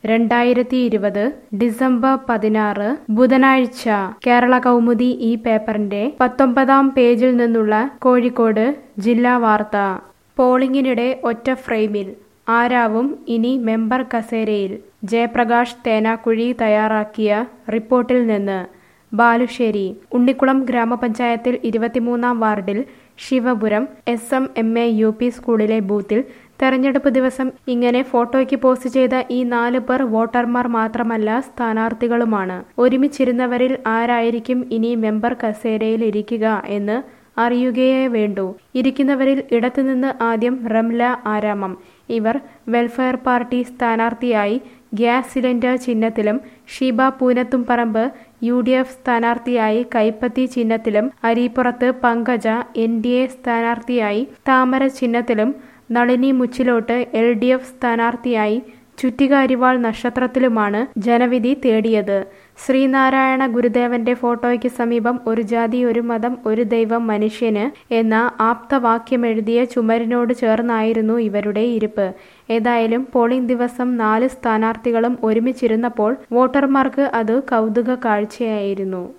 രണ്ടായിരത്തി ഇരുപത് ഡിസംബർ പതിനാറ് ബുധനാഴ്ച കേരള കൗമുദി ഈ പേപ്പറിന്റെ പത്തൊമ്പതാം പേജിൽ നിന്നുള്ള കോഴിക്കോട് ജില്ലാ വാർത്ത പോളിംഗിനിടെ ഒറ്റ ഫ്രെയിമിൽ ആരാവും ഇനി മെമ്പർ കസേരയിൽ ജയപ്രകാശ് തേനാക്കുഴി തയ്യാറാക്കിയ റിപ്പോർട്ടിൽ നിന്ന് ബാലുശ്ശേരി ഉണ്ണിക്കുളം ഗ്രാമപഞ്ചായത്തിൽ ഇരുപത്തിമൂന്നാം വാർഡിൽ Sivapuram S M M A U P സ്കൂളിലെ ബൂത്തിൽ തെരഞ്ഞെടുപ്പ് ദിവസം ഇങ്ങനെ ഫോട്ടോയ്ക്ക് പോസ്റ്റ് ചെയ്ത ഈ നാല് പേർ വോട്ടർമാർ മാത്രമല്ല സ്ഥാനാർത്ഥികളുമാണ് ഒരുമിച്ചിരുന്നവരിൽ ആരായിരിക്കും ഇനി മെമ്പർ കസേരയിൽ ഇരിക്കുക എന്ന് അറിയുകയേ വേണ്ടൂ ഇരിക്കുന്നവരിൽ ഇടത്തുനിന്ന് ആദ്യം റംല ആരാമം ഇവർ വെൽഫെയർ പാർട്ടി സ്ഥാനാർത്ഥിയായി ഗ്യാസ് സിലിണ്ടർ ചിഹ്നത്തിലും Sheeba Poonathumparambu U D F സ്ഥാനാർത്ഥിയായി കൈപ്പത്തി ചിഹ്നത്തിലും Areepurath Pankaja N D A സ്ഥാനാർത്ഥിയായി താമര ചിഹ്നത്തിലും Nalini Muchilott L D F സ്ഥാനാർത്ഥിയായി ചുറ്റികാരിവാൾ നക്ഷത്രത്തിലുമാണ് ജനവിധി തേടിയത് ശ്രീനാരായണ ഗുരുദേവന്റെ ഫോട്ടോയ്ക്ക് സമീപം ഒരു ജാതി ഒരു മതം ഒരു ദൈവം മനുഷ്യന് എന്ന ആപ്തവാക്യമെഴുതിയ ചുമരിനോട് ചേർന്നായിരുന്നു ഇവരുടെ ഇരിപ്പ് ഏതായാലും പോളിംഗ് ദിവസം നാല് സ്ഥാനാർത്ഥികളും ഒരുമിച്ചിരുന്നപ്പോൾ വോട്ടർമാർക്ക് അത് കൗതുക കാഴ്ചയായിരുന്നു